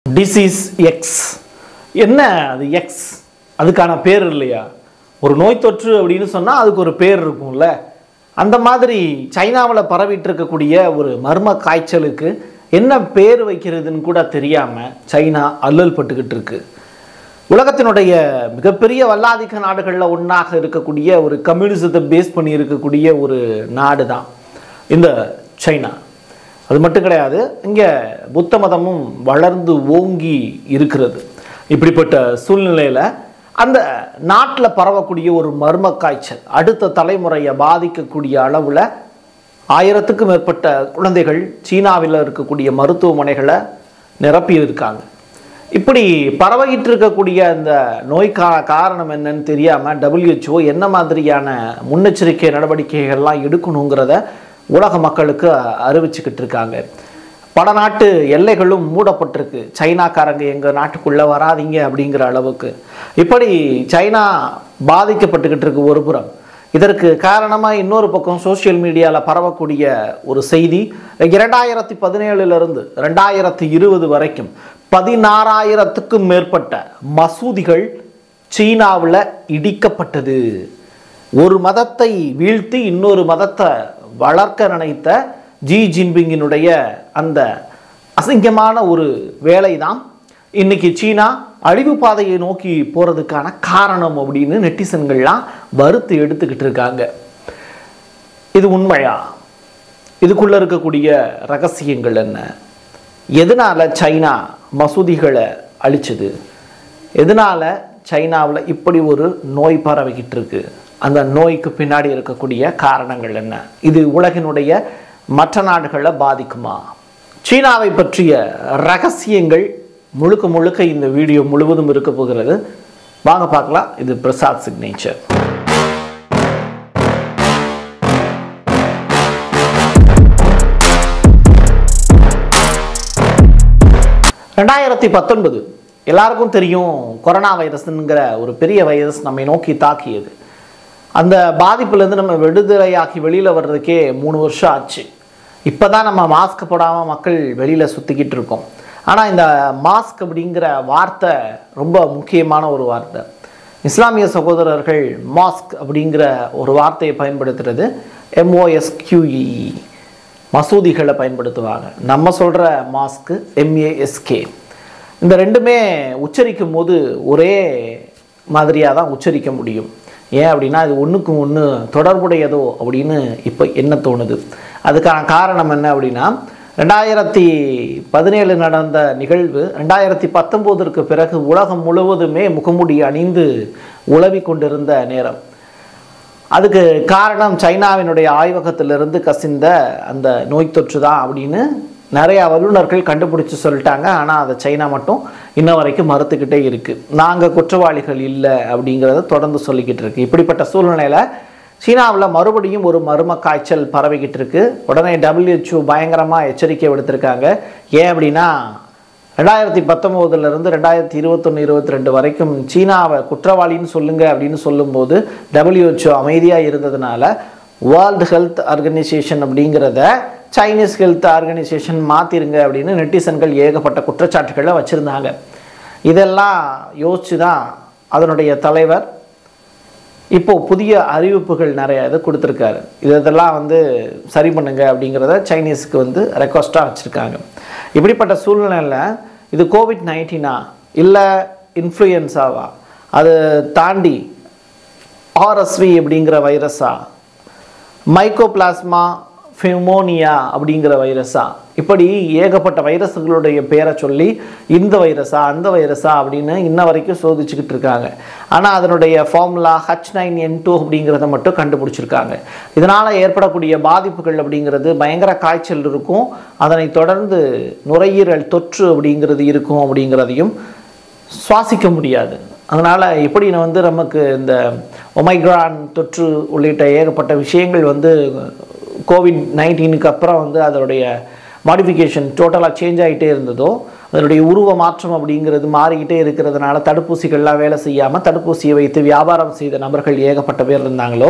disease X என்ன அது X அதுக்கான பேர் இல்லையா ஒரு நோய் தொற்று அப்படின்னு சொன்னால் அதுக்கு ஒரு பேர் இருக்கும்ல அந்த மாதிரி சைனாவில் பரவிட்டு இருக்கக்கூடிய ஒரு மர்ம காய்ச்சலுக்கு என்ன பேர் வைக்கிறதுன்னு கூட தெரியாமல் சைனா அல்லல் பட்டுக்கிட்டு இருக்கு உலகத்தினுடைய மிகப்பெரிய வல்லாதிக்க நாடுகளில் ஒன்றாக இருக்கக்கூடிய ஒரு கம்யூனிசத்தை பேஸ் பண்ணி இருக்கக்கூடிய ஒரு நாடு தான் இந்த சைனா அது மட்டும் கிடையாது இங்கே புத்த மதமும் வளர்ந்து ஓங்கி இருக்கிறது இப்படிப்பட்ட சூழ்நிலையில் அந்த நாட்டில் பரவக்கூடிய ஒரு மர்ம காய்ச்சல் அடுத்த தலைமுறையை பாதிக்கக்கூடிய அளவில் ஆயிரத்துக்கும் மேற்பட்ட குழந்தைகள் சீனாவில் இருக்கக்கூடிய மருத்துவமனைகளை நிரப்பி இருக்காங்க இப்படி பரவிட்டு இருக்கக்கூடிய அந்த நோய்க்கான காரணம் என்னன்னு தெரியாமல் WHO என்ன மாதிரியான முன்னெச்சரிக்கை நடவடிக்கைகள்லாம் எடுக்கணுங்கிறத உலக மக்களுக்கு அறிவிச்சுக்கிட்டு இருக்காங்க பல நாட்டு எல்லைகளும் மூடப்பட்டிருக்கு சைனாக்காரங்க எங்கள் நாட்டுக்குள்ளே வராதீங்க அப்படிங்கிற அளவுக்கு இப்படி சைனா பாதிக்கப்பட்டுக்கிட்டு இருக்கு ஒரு புறம் இதற்கு காரணமாக இன்னொரு பக்கம் சோஷியல் மீடியாவில் பரவக்கூடிய ஒரு செய்தி இரண்டாயிரத்தி பதினேழுலேருந்து ரெண்டாயிரத்தி இருபது வரைக்கும் பதினாறாயிரத்துக்கும் மேற்பட்ட மசூதிகள் சீனாவில் இடிக்கப்பட்டது ஒரு மதத்தை வீழ்த்தி இன்னொரு மதத்தை வளர்க்க நினைத்த ஜி ஜின்பிங்கினுடைய அந்த அசிங்கமான ஒரு வேலை தான் இன்னைக்கு சீனா அழிவு பாதையை நோக்கி போகிறதுக்கான காரணம் அப்படின்னு நெட்டிசன்கள்லாம் வறுத்து எடுத்துக்கிட்டு இருக்காங்க இது உண்மையா இதுக்குள்ளே இருக்கக்கூடிய ரகசியங்கள் என்ன எதனால் சைனா மசூதிகளை அழிச்சது எதனால் சைனாவில் இப்படி ஒரு நோய் பரவிக்கிட்டு இருக்கு அந்த நோய்க்கு பின்னாடி இருக்கக்கூடிய காரணங்கள் என்ன இது உலகினுடைய மற்ற நாடுகளை பாதிக்குமா சீனாவை பற்றிய ரகசியங்கள் முழுக்க முழுக்க இந்த வீடியோ முழுவதும் இருக்க போகிறது வாங்க பார்க்கலாம் இது பிரசாத் சிக்னேச்சர் ரெண்டாயிரத்தி பத்தொன்பது எல்லாருக்கும் தெரியும் கொரோனா வைரஸ்ங்கிற ஒரு பெரிய வைரஸ் நம்மை நோக்கி தாக்கியது அந்த பாதிப்புலேருந்து நம்ம விடுதலையாகி வெளியில் வர்றதுக்கே மூணு வருஷம் ஆச்சு இப்போ தான் நம்ம மாஸ்க் போடாமல் மக்கள் வெளியில் சுற்றிக்கிட்டு இருக்கோம் ஆனால் இந்த மாஸ்க் அப்படிங்கிற வார்த்தை ரொம்ப முக்கியமான ஒரு வார்த்தை இஸ்லாமிய சகோதரர்கள் மாஸ்க் அப்படிங்கிற ஒரு வார்த்தையை பயன்படுத்துறது எம்ஓஎஸ்கியூஇ மசூதிகளை பயன்படுத்துவாங்க நம்ம சொல்கிற மாஸ்க்கு எம்ஏஎஸ்கே இந்த ரெண்டுமே உச்சரிக்கும் போது ஒரே மாதிரியாக தான் உச்சரிக்க முடியும் ஏன் அப்படின்னா இது ஒன்றுக்கு ஒன்று தொடர்புடையதோ அப்படின்னு இப்போ என்ன தோணுது அதுக்கான காரணம் என்ன அப்படின்னா ரெண்டாயிரத்தி பதினேழு நடந்த நிகழ்வு ரெண்டாயிரத்தி பத்தொம்போதற்கு பிறகு உலகம் முழுவதுமே முகமுடி அணிந்து உலவி கொண்டிருந்த நேரம் அதுக்கு காரணம் சைனாவினுடைய ஆய்வகத்திலிருந்து கசிந்த அந்த நோய் தொற்று தான் அப்படின்னு நிறைய வல்லுநர்கள் கண்டுபிடிச்சு சொல்லிட்டாங்க ஆனால் அதை சைனா மட்டும் இன்ன வரைக்கும் மறுத்துக்கிட்டே இருக்குது நாங்கள் குற்றவாளிகள் இல்லை அப்படிங்கிறத தொடர்ந்து சொல்லிக்கிட்டு இருக்கு இப்படிப்பட்ட சூழ்நிலையில் சீனாவில் மறுபடியும் ஒரு மர்ம காய்ச்சல் பரவிக்கிட்டு இருக்கு உடனே டபிள்யூஹெச்ஓ பயங்கரமாக எச்சரிக்கை விடுத்திருக்காங்க ஏன் அப்படின்னா ரெண்டாயிரத்தி பத்தொம்போதுலேருந்து ரெண்டாயிரத்தி இருபத்தொன்று இருபத்தி ரெண்டு வரைக்கும் சீனாவை குற்றவாளின்னு சொல்லுங்க அப்படின்னு சொல்லும்போது டபிள்யூஹெச்ஓ அமைதியாக இருந்ததுனால வேர்ல்டு ஹெல்த் ஆர்கனைசேஷன் அப்படிங்கிறத சைனீஸ் ஹெல்த் ஆர்கனைசேஷன் மாற்றிருங்க அப்படின்னு நெட்டிசன்கள் ஏகப்பட்ட குற்றச்சாட்டுகளை வச்சுருந்தாங்க இதெல்லாம் யோசிச்சு தான் அதனுடைய தலைவர் இப்போது புதிய அறிவிப்புகள் நிறைய இது கொடுத்துருக்காரு இதெல்லாம் வந்து சரி பண்ணுங்க அப்படிங்கிறத சைனீஸுக்கு வந்து ரெக்வஸ்ட்டாக வச்சுருக்காங்க இப்படிப்பட்ட சூழ்நிலையில் இது கோவிட் நைன்டீனா இல்லை இன்ஃப்ளூயன்ஸாவா அது தாண்டி ஆர்எஸ்வி அப்படிங்கிற வைரஸா மைக்கோபிளாஸ்மா ஃபிமோனியா அப்படிங்கிற வைரஸா இப்படி ஏகப்பட்ட வைரஸுகளுடைய பேரை சொல்லி இந்த வைரஸா அந்த வைரஸா அப்படின்னு இன்ன வரைக்கும் சோதிச்சுக்கிட்டு இருக்காங்க ஆனால் அதனுடைய formula H nine N two அப்படிங்கிறத மட்டும் கண்டுபிடிச்சிருக்காங்க இதனால் ஏற்படக்கூடிய பாதிப்புகள் அப்படிங்கிறது பயங்கர காய்ச்சல் இருக்கும் அதனை தொடர்ந்து நுரையீரல் தொற்று அப்படிங்கிறது இருக்கும் அப்படிங்கிறதையும் சுவாசிக்க முடியாது அதனால் எப்படி வந்து நமக்கு இந்த ஒமைக்ரான் தொற்று உள்ளிட்ட ஏகப்பட்ட விஷயங்கள் வந்து கோவிட் நைன்டீனுக்கு அப்புறம் வந்து அதனுடைய மாடிஃபிகேஷன் டோட்டலாக சேஞ்ச் ஆகிட்டே இருந்ததோ அதனுடைய உருவ மாற்றம் அப்படிங்கிறது மாறிக்கிட்டே இருக்கிறதுனால தடுப்பூசிகள்லாம் வேலை செய்யாமல் தடுப்பூசியை வைத்து வியாபாரம் செய்த நபர்கள் ஏகப்பட்ட பேர் இருந்தாங்களோ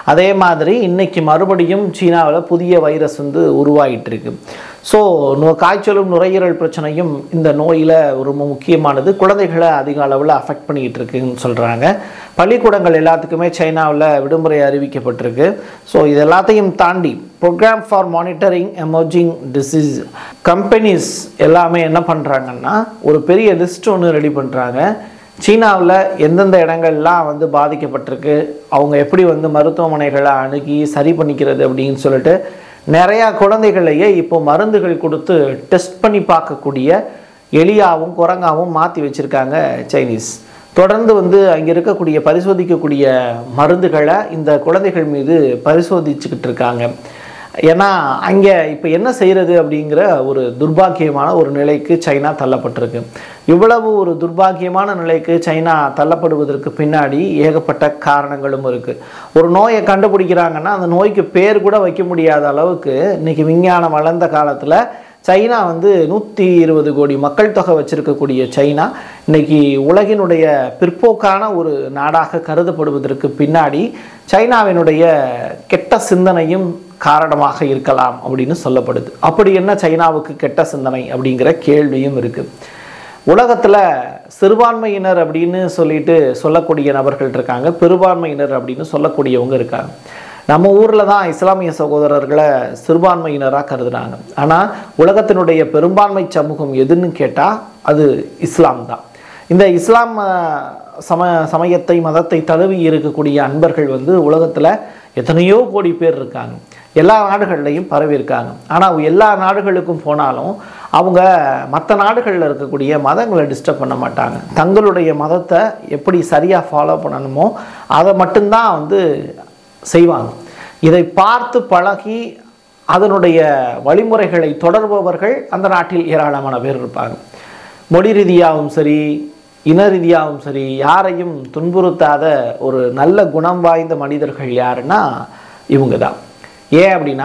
அதே மாதிரி இன்னைக்கு மறுபடியும் சீனாவில் புதிய வைரஸ் வந்து உருவாகிட்டு இருக்கு ஸோ காய்ச்சலும் நுரையீரல் பிரச்சனையும் இந்த நோயில் ரொம்ப முக்கியமானது குழந்தைகளை அதிக அளவில் அஃபெக்ட் பண்ணிக்கிட்டு இருக்குன்னு சொல்கிறாங்க பள்ளிக்கூடங்கள் எல்லாத்துக்குமே சைனாவில் விடுமுறை அறிவிக்கப்பட்டிருக்கு ஸோ இது எல்லாத்தையும் தாண்டி programme for monitoring emerging disease companies எல்லாமே என்ன பண்ணுறாங்கன்னா ஒரு பெரிய லிஸ்ட் ஒன்று ரெடி பண்ணுறாங்க சீனாவில் எந்தெந்த இடங்கள்லாம் வந்து பாதிக்கப்பட்டிருக்கு அவங்க எப்படி வந்து மருத்துவமனைகளை அணுகி சரி பண்ணிக்கிறது அப்படின்னு சொல்லிட்டு நிறையா குழந்தைகளையே இப்போ மருந்துகள் கொடுத்து டெஸ்ட் பண்ணி பார்க்கக்கூடிய எலியாவும் குரங்காவும் மாற்றி வச்சுருக்காங்க சைனீஸ் தொடர்ந்து வந்து அங்கே இருக்கக்கூடிய பரிசோதிக்கக்கூடிய மருந்துகளை இந்த குழந்தைகள் மீது பரிசோதிச்சுக்கிட்டு இருக்காங்க ஏன்னா அங்கே இப்போ என்ன செய்கிறது அப்படிங்கிற ஒரு துர்பாக்கியமான ஒரு நிலைக்கு சைனா தள்ளப்பட்டிருக்கு இவ்வளவு ஒரு துர்பாக்கியமான நிலைக்கு சைனா தள்ளப்படுவதற்கு பின்னாடி ஏகப்பட்ட காரணங்களும் இருக்குது ஒரு நோயை கண்டுபிடிக்கிறாங்கன்னா அந்த நோய்க்கு பேர் கூட வைக்க முடியாத அளவுக்கு இன்னைக்கு விஞ்ஞானம் வளர்ந்த காலத்தில் சைனா வந்து நூற்றி இருபது கோடி மக்கள் தொகை வச்சிருக்கக்கூடிய சைனா இன்னைக்கு உலகினுடைய பிற்போக்கான ஒரு நாடாக கருதப்படுவதற்கு பின்னாடி சைனாவினுடைய கெட்ட சிந்தனையும் காரணமாக இருக்கலாம் அப்படின்னு சொல்லப்படுது அப்படி என்ன சைனாவுக்கு கெட்ட சிந்தனை அப்படிங்கிற கேள்வியும் இருக்குது உலகத்தில் சிறுபான்மையினர் அப்படின்னு சொல்லிட்டு சொல்லக்கூடிய நபர்கள் இருக்காங்க பெரும்பான்மையினர் அப்படின்னு சொல்லக்கூடியவங்க இருக்காங்க நம்ம ஊரில் தான் இஸ்லாமிய சகோதரர்களை சிறுபான்மையினராக கருதுனாங்க ஆனால் உலகத்தினுடைய பெரும்பான்மை சமூகம் எதுன்னு கேட்டால் அது இஸ்லாம் தான் இந்த இஸ்லாம் அஹ், சம சமயத்தை மதத்தை தழுவி இருக்கக்கூடிய அன்பர்கள் வந்து உலகத்தில் எத்தனையோ கோடி பேர் இருக்காங்க எல்லா நாடுகள்லையும் பரவி இருக்காங்க ஆனால் எல்லா நாடுகளுக்கும் போனாலும் அவங்க மற்ற நாடுகளில் இருக்கக்கூடிய மதங்களை டிஸ்டர்ப் பண்ண மாட்டாங்க தங்களுடைய மதத்தை எப்படி சரியாக ஃபாலோ பண்ணணுமோ அதை மட்டும்தான் வந்து செய்வாங்க இதை பார்த்து பழகி அதனுடைய வழிமுறைகளை தொடர்பவர்கள் அந்த நாட்டில் ஏராளமான பேர் இருப்பாங்க மொழி ரீதியாகவும் சரி இன ரீதியாகவும் சரி யாரையும் துன்புறுத்தாத ஒரு நல்ல குணம் வாய்ந்த மனிதர்கள் யாருன்னா இவங்க தான் ஏன் அப்படின்னா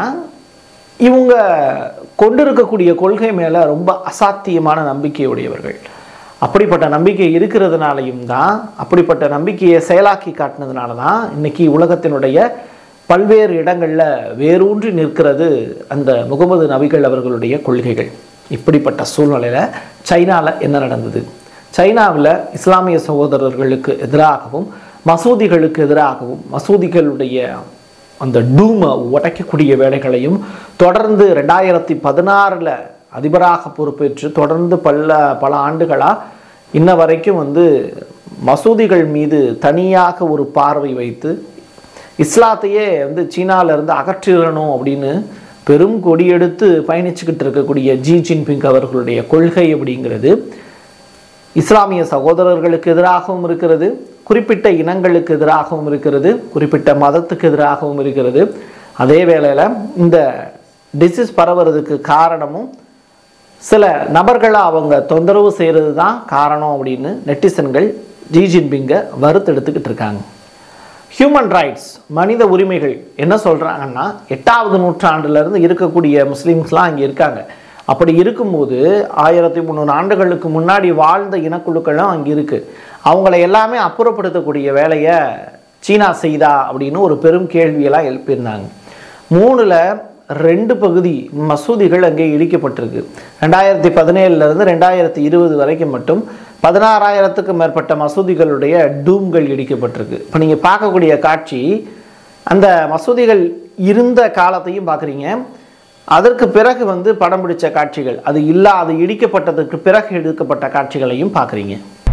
இவங்க கொண்டிருக்கக்கூடிய கொள்கை மேலே ரொம்ப அசாத்தியமான நம்பிக்கையுடையவர்கள் அப்படிப்பட்ட நம்பிக்கை இருக்கிறதுனாலையும் தான் அப்படிப்பட்ட நம்பிக்கையை செயலாக்கி காட்டினதுனால தான் இன்னைக்கு உலகத்தினுடைய பல்வேறு இடங்களில் வேரூன்றி நிற்கிறது அந்த முகமது நபிகள் அவர்களுடைய கொள்கைகள் இப்படிப்பட்ட சூழ்நிலையில் சைனாவில் என்ன நடந்தது சைனாவில் இஸ்லாமிய சகோதரர்களுக்கு எதிராகவும் மசூதிகளுக்கு எதிராகவும் மசூதிகளுடைய அந்த டூமை உடைக்கக்கூடிய வேலைகளையும் தொடர்ந்து ரெண்டாயிரத்தி பதினாறில் அதிபராக பொறுப்பேற்று தொடர்ந்து பல பல ஆண்டுகளாக இன்ன வரைக்கும் வந்து மசூதிகள் மீது தனியாக ஒரு பார்வை வைத்து இஸ்லாத்தையே வந்து சீனால இருந்து அகற்றிடணும் அப்படின்னு பெரும் கொடியெடுத்து பயணிச்சுக்கிட்டு இருக்கக்கூடிய ஜி ஜின்பிங் அவர்களுடைய கொள்கை அப்படிங்கிறது இஸ்லாமிய சகோதரர்களுக்கு எதிராகவும் இருக்கிறது குறிப்பிட்ட இனங்களுக்கு எதிராகவும் இருக்கிறது குறிப்பிட்ட மதத்துக்கு எதிராகவும் இருக்கிறது அதே வேளையில் இந்த டிசீஸ் பரவுறதுக்கு காரணமும் சில நபர்களை அவங்க தொந்தரவு செய்கிறது தான் காரணம் அப்படின்னு நெட்டிசன்கள் ஜி ஜின்பிங்கை வறுத்தெடுத்துக்கிட்டு இருக்காங்க ஹியூமன் ரைட்ஸ் மனித உரிமைகள் என்ன சொல்கிறாங்கன்னா எட்டாவது நூற்றாண்டுலேருந்து இருக்கக்கூடிய முஸ்லீம்ஸ்லாம் அங்கே இருக்காங்க அப்படி இருக்கும்போது ஆயிரத்தி முந்நூறு ஆண்டுகளுக்கு முன்னாடி வாழ்ந்த இனக்குழுக்களும் அங்கே இருக்குது அவங்கள எல்லாமே அப்புறப்படுத்தக்கூடிய வேலையை சீனா செய்தா அப்படின்னு ஒரு பெரும் கேள்வியெல்லாம் எழுப்பியிருந்தாங்க மூணில் ரெண்டு பகுதி மசூதிகள் அங்கே இடிக்கப்பட்டிருக்கு ரெண்டாயிரத்தி பதினேழுலேருந்து ரெண்டாயிரத்தி இருபது வரைக்கும் மட்டும் பதினாறாயிரத்துக்கும் மேற்பட்ட மசூதிகளுடைய டூம்கள் இடிக்கப்பட்டிருக்கு இப்போ நீங்கள் பார்க்கக்கூடிய காட்சி அந்த மசூதிகள் இருந்த காலத்தையும் பார்க்குறீங்க அதற்கு பிறகு வந்து படம் பிடிச்ச காட்சிகள் அது இல்லா அது இடிக்கப்பட்டதற்கு பிறகு எடுக்கப்பட்ட காட்சிகளையும் பார்க்குறீங்க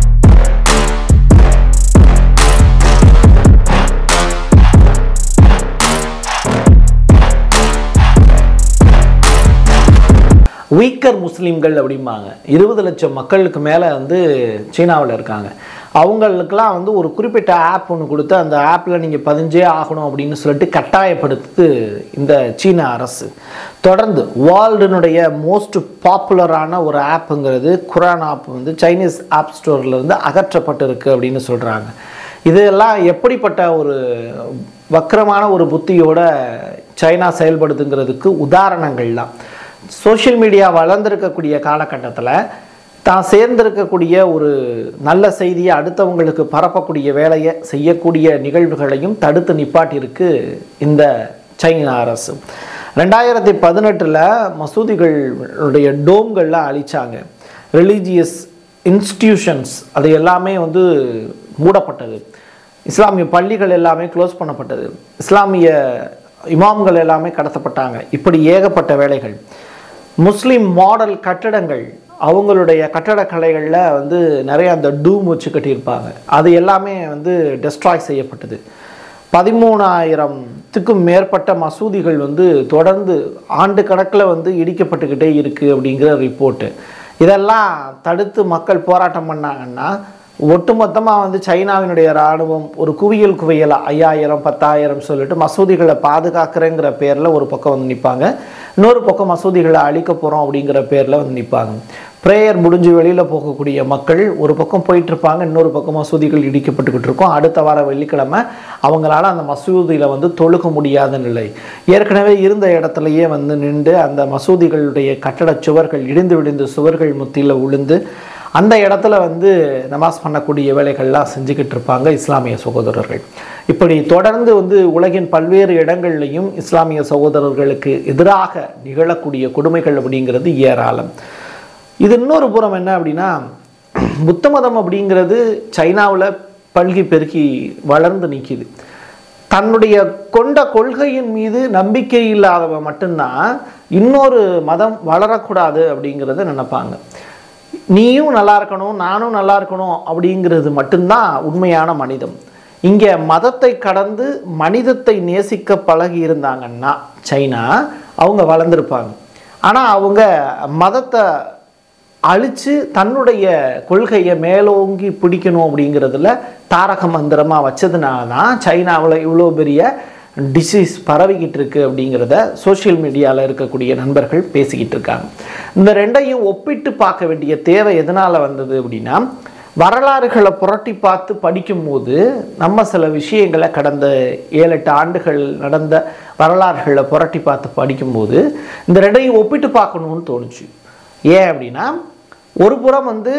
வீக்கர் முஸ்லீம்கள் அப்படிம்பாங்க இருபது லட்சம் மக்களுக்கு மேலே வந்து சீனாவில் இருக்காங்க அவங்களுக்கெல்லாம் வந்து ஒரு குறிப்பிட்ட ஆப் ஒன்று கொடுத்து அந்த ஆப்பில் நீங்கள் பதிஞ்சே ஆகணும் அப்படின்னு சொல்லிட்டு கட்டாயப்படுத்துது இந்த சீன அரசு தொடர்ந்து வேர்ல்டுனுடைய மோஸ்ட் பாப்புலரான ஒரு ஆப்புங்கிறது குரான் ஆப் வந்து சைனீஸ் ஆப் ஸ்டோர்லேருந்து அகற்றப்பட்டிருக்கு அப்படின்னு சொல்கிறாங்க இதெல்லாம் எப்படிப்பட்ட ஒரு வக்கரமான ஒரு புத்தியோட சைனா செயல்படுதுங்கிறதுக்கு உதாரணங்கள்லாம் சோஷியல் மீடியா வளர்ந்துருக்கக்கூடிய காலகட்டத்தில் தான் சேர்ந்திருக்கக்கூடிய ஒரு நல்ல செய்தியை அடுத்தவங்களுக்கு பரப்பக்கூடிய வேலையை செய்யக்கூடிய நிகழ்வுகளையும் தடுத்து நிப்பாட்டியிருக்கு இந்த சைனா அரசு ரெண்டாயிரத்தி பதினெட்டில் மசூதிகளுடைய டோம்கள்லாம் அழிச்சாங்க ரிலீஜியஸ் இன்ஸ்டிடியூஷன்ஸ் அது எல்லாமே வந்து மூடப்பட்டது இஸ்லாமிய பள்ளிகள் எல்லாமே க்ளோஸ் பண்ணப்பட்டது இஸ்லாமிய இமாம்கள் எல்லாமே கடத்தப்பட்டாங்க இப்படி ஏகப்பட்ட வேலைகள் முஸ்லீம் மாடல் கட்டடங்கள் அவங்களுடைய கட்டடக்கலைகளில் வந்து நிறைய அந்த டூம் வச்சு கட்டியிருப்பாங்க அது எல்லாமே வந்து டெஸ்ட்ராய் செய்யப்பட்டது பதிமூணாயிரத்துக்கும் மேற்பட்ட மசூதிகள் வந்து தொடர்ந்து ஆண்டு கணக்கில் வந்து இடிக்கப்பட்டுக்கிட்டே இருக்குது அப்படிங்கிற ரிப்போர்ட்டு இதெல்லாம் தடுத்து மக்கள் போராட்டம் பண்ணாங்கன்னா ஒட்டுமொத்தமாக வந்து சைனாவினுடைய இராணுவம் ஒரு குவியல் குவியல் ஐயாயிரம் பத்தாயிரம் சொல்லிட்டு மசூதிகளை பாதுகாக்கிறேங்கிற பேரில் ஒரு பக்கம் வந்து நிற்பாங்க இன்னொரு பக்கம் மசூதிகளை அழிக்க போகிறோம் அப்படிங்கிற பேரில் வந்து நிற்பாங்க ப்ரேயர் முடிஞ்சு வெளியில் போகக்கூடிய மக்கள் ஒரு பக்கம் போயிட்டு இருப்பாங்க இன்னொரு பக்கம் மசூதிகள் இடிக்கப்பட்டுக்கிட்டு இருக்கும் அடுத்த வார வெள்ளிக்கிழமை அவங்களால அந்த மசூதியில் வந்து தொழுக முடியாத நிலை ஏற்கனவே இருந்த இடத்துலையே வந்து நின்று அந்த மசூதிகளுடைய கட்டடச் சுவர்கள் இடிந்து விழுந்து சுவர்கள் முத்தியில் விழுந்து அந்த இடத்துல வந்து நமாஸ் பண்ணக்கூடிய வேலைகள்லாம் செஞ்சுக்கிட்டு இருப்பாங்க இஸ்லாமிய சகோதரர்கள் இப்படி தொடர்ந்து வந்து உலகின் பல்வேறு இடங்கள்லையும் இஸ்லாமிய சகோதரர்களுக்கு எதிராக நிகழக்கூடிய கொடுமைகள் அப்படிங்கிறது ஏராளம் இது இன்னொரு புறம் என்ன அப்படின்னா புத்த மதம் அப்படிங்கிறது சைனாவில் பல்கி பெருக்கி வளர்ந்து நிற்கிது தன்னுடைய கொண்ட கொள்கையின் மீது நம்பிக்கை இல்லாதவன் மட்டும்தான் இன்னொரு மதம் வளரக்கூடாது அப்படிங்கிறத நினைப்பாங்க நீயும் நல்லா இருக்கணும் நானும் நல்லா இருக்கணும் அப்படிங்கிறது மட்டும்தான் உண்மையான மனிதம் இங்கே மதத்தை கடந்து மனிதத்தை நேசிக்க பழகி இருந்தாங்கன்னா சைனா அவங்க வளர்ந்துருப்பாங்க ஆனால் அவங்க மதத்தை அழித்து தன்னுடைய கொள்கையை மேலோங்கி பிடிக்கணும் அப்படிங்கிறதுல தாரக மந்திரமாக வச்சதுனால தான் சைனாவில் இவ்வளோ பெரிய டிசீஸ் பரவிக்கிட்டு இருக்கு அப்படிங்கிறத சோஷியல் மீடியாவில் இருக்கக்கூடிய நண்பர்கள் பேசிக்கிட்டு இருக்காங்க இந்த ரெண்டையும் ஒப்பிட்டு பார்க்க வேண்டிய தேவை எதனால் வந்தது அப்படின்னா வரலாறுகளை புரட்டி பார்த்து படிக்கும்போது நம்ம சில விஷயங்களை கடந்த ஏழு எட்டு ஆண்டுகள் நடந்த வரலாறுகளை புரட்டி பார்த்து படிக்கும்போது இந்த ரெண்டையும் ஒப்பிட்டு பார்க்கணும்னு தோணுச்சு ஏன் அப்படின்னா ஒரு புறம் வந்து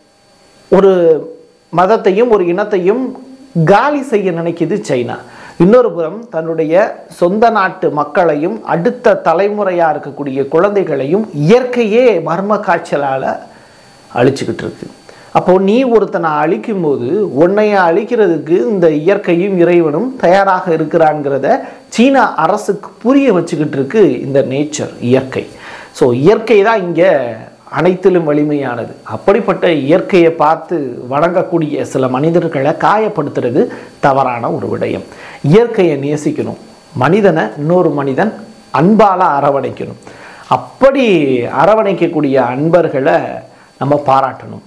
ஒரு மதத்தையும் ஒரு இனத்தையும் காலி செய்ய நினைக்குது சைனா இன்னொரு புறம் தன்னுடைய சொந்த நாட்டு மக்களையும் அடுத்த தலைமுறையாக இருக்கக்கூடிய குழந்தைகளையும் இயற்கையே மர்ம காய்ச்சலால் அழிச்சுக்கிட்டு இருக்கு அப்போ நீ ஒருத்தனை அழிக்கும் போது உன்னைய அழிக்கிறதுக்கு இந்த இயற்கையும் இறைவனும் தயாராக இருக்கிறாங்கிறத சீனா அரசுக்கு புரிய வச்சுக்கிட்டு இருக்கு இந்த நேச்சர் இயற்கை ஸோ இயற்கை தான் இங்கே அனைத்திலும் வலிமையானது அப்படிப்பட்ட இயற்கையை பார்த்து வணங்கக்கூடிய சில மனிதர்களை காயப்படுத்துறது தவறான ஒரு விடயம் இயற்கையை நேசிக்கணும் மனிதனை இன்னொரு மனிதன் அன்பால் அரவணைக்கணும் அப்படி அரவணைக்கக்கூடிய அன்பர்களை நம்ம பாராட்டணும்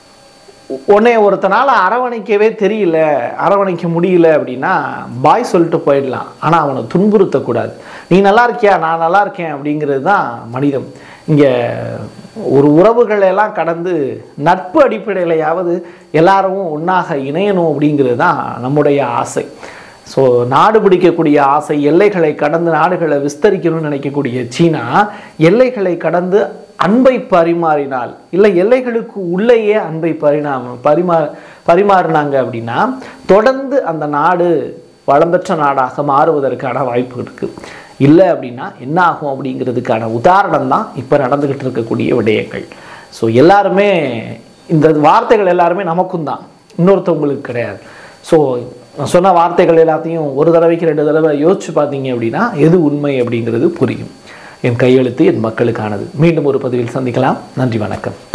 உன்னை ஒருத்தனால அரவணைக்கவே தெரியல அரவணைக்க முடியல அப்படின்னா பாய் சொல்லிட்டு போயிடலாம் ஆனால் அவனை துன்புறுத்தக்கூடாது நீ நல்லா இருக்கியா நான் நல்லா இருக்கேன் அப்படிங்கிறது தான் மனிதம் இங்கே ஒரு உறவுகளை எல்லாம் கடந்து நட்பு அடிப்படையிலையாவது எல்லாரும் ஒன்றாக இணையணும் அப்படிங்கிறது தான் நம்முடைய ஆசை ஸோ நாடு பிடிக்கக்கூடிய ஆசை எல்லைகளை கடந்து நாடுகளை விஸ்தரிக்கணும்னு நினைக்கக்கூடிய சீனா எல்லைகளை கடந்து அன்பை பரிமாறினால் இல்லை எல்லைகளுக்கு உள்ளேயே அன்பை பரிணாம பரிமா பரிமாறினாங்க அப்படின்னா தொடர்ந்து அந்த நாடு வளம்பெற்ற நாடாக மாறுவதற்கான வாய்ப்பு இருக்குது இல்லை அப்படின்னா என்ன ஆகும் அப்படிங்கிறதுக்கான உதாரணம் தான் இப்போ நடந்துக்கிட்டு இருக்கக்கூடிய விடயங்கள் ஸோ எல்லாருமே இந்த வார்த்தைகள் எல்லாருமே நமக்கும் தான் இன்னொருத்தவங்களுக்கு கிடையாது ஸோ நான் சொன்ன வார்த்தைகள் எல்லாத்தையும் ஒரு தடவைக்கு ரெண்டு தடவை யோசிச்சு பார்த்தீங்க அப்படின்னா எது உண்மை அப்படிங்கிறது புரியும் என் கையெழுத்து என் மக்களுக்கானது மீண்டும் ஒரு பதிவில் சந்திக்கலாம் நன்றி வணக்கம்